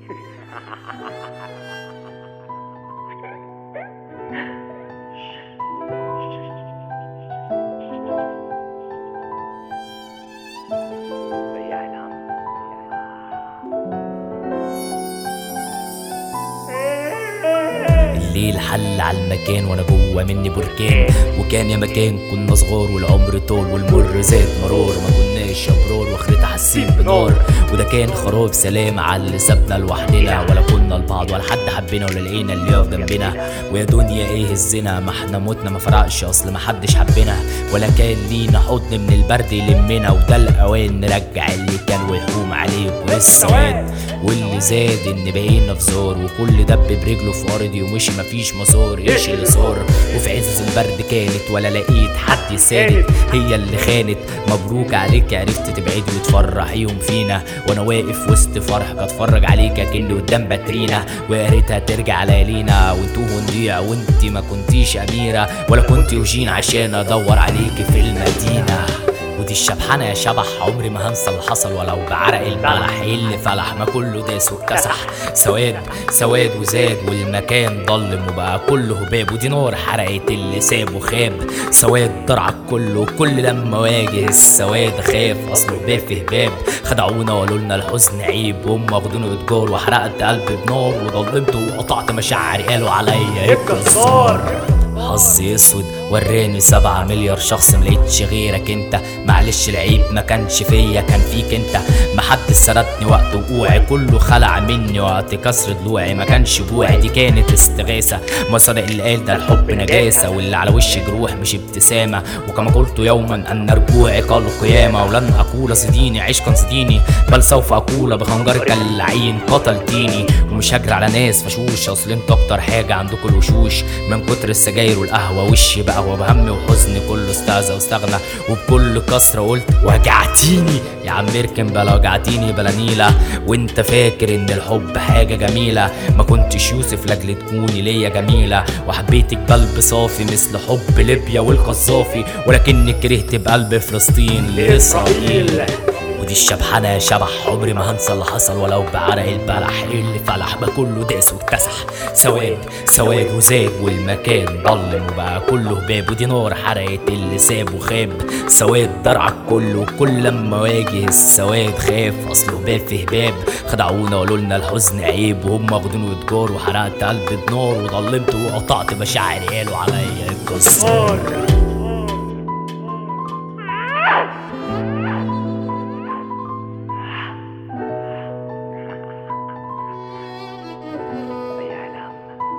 الليل حل على المكان وانا جوه مني بركان وكان يا مكان كنا صغار والعمر طول والمر زاد مرار ما كناش ابرار واخرتها حاسين بنار وده كان خراب سلام على اللي سابنا لوحدنا ولا كنا لبعض ولا حد حبنا ولا لقينا اللي يقف جنبنا ويا دنيا ايه الزنا ما احنا متنا ما فرقش اصل ما حدش حبنا ولا كان لينا حضن من البرد يلمنا وده الاوان نرجع اللي كان ويحوم عليه والسواد واللي زاد ان بقينا في زار وكل دب برجله في ارضي ومشي مفيش مسار ايش اللي صار وفي عز البرد كانت ولا لقيت حد يساند هي اللي خانت مبروك عليك عرفت تبعدي وتفرحيهم فينا وانا واقف وسط فرحك اتفرج عليك اكني قدام باترينا ويا ريتها ترجع ليالينا ونتوه ونضيع وانت ما كنتيش اميره ولا كنت يوجين عشان ادور عليكي في المدينه ودي الشبحانة يا شبح عمري ما هنسى اللي حصل ولو بعرق البلح ايه اللي فلح ما كله داس واكتسح سواد سواد وزاد والمكان ضلم وبقى كله هباب ودي نار حرقت اللي ساب وخاب سواد ضرعك كله كل لما واجه السواد خاف اصله هباب في هباب خدعونا وقالوا لنا الحزن عيب وهم واخدونه اتجار وحرقت قلبي بنار وضلمت وقطعت مشاعري قالوا عليا الجزار حظي اسود وراني سبعة مليار شخص ملقتش غيرك انت معلش العيب ما كانش فيا كان فيك انت ما حد سردني وقت وقوعي كله خلع مني وقت كسر ضلوعي ما كانش جوعي دي كانت استغاثة ما صدق اللي قال ده الحب نجاسة واللي على وشي جروح مش ابتسامة وكما قلت يوما ان رجوعي قال قيامة ولن اقول صديني عشقا صديني بل سوف اقول بخنجرك اللعين قتلتيني ومش هجري على ناس فشوش اصل انت اكتر حاجة عندكم الوشوش من كتر السجاير والقهوة وشي بقى وبهم وحزن كله استهزى واستغنى وبكل كسرة قلت وجعتيني يا عم اركن بلا وجعتيني بلا نيلة وانت فاكر ان الحب حاجة جميلة ما كنتش يوسف لاجل تكوني ليا جميلة وحبيتك بقلب صافي مثل حب ليبيا والقذافي ولكني كرهت بقلب فلسطين لإسرائيل ودي الشبحانة يا شبح عمري ما هنسى اللي حصل ولو بعرق البلح إيه اللي فلح ما كله داس واكتسح سواد سواد وزاد والمكان ضلم وبقى كله هباب ودي نار حرقت اللي ساب وخاب سواد درعك كله كل لما واجه السواد خاف اصله هباب في هباب خدعونا وقالوا لنا الحزن عيب وهم واخدينه اتجار وحرقت قلبي بنار وضلمت وقطعت مشاعري قالوا عليا الجزار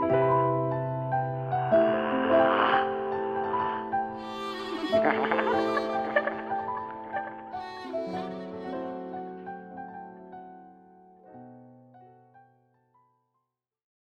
Ha ha ha.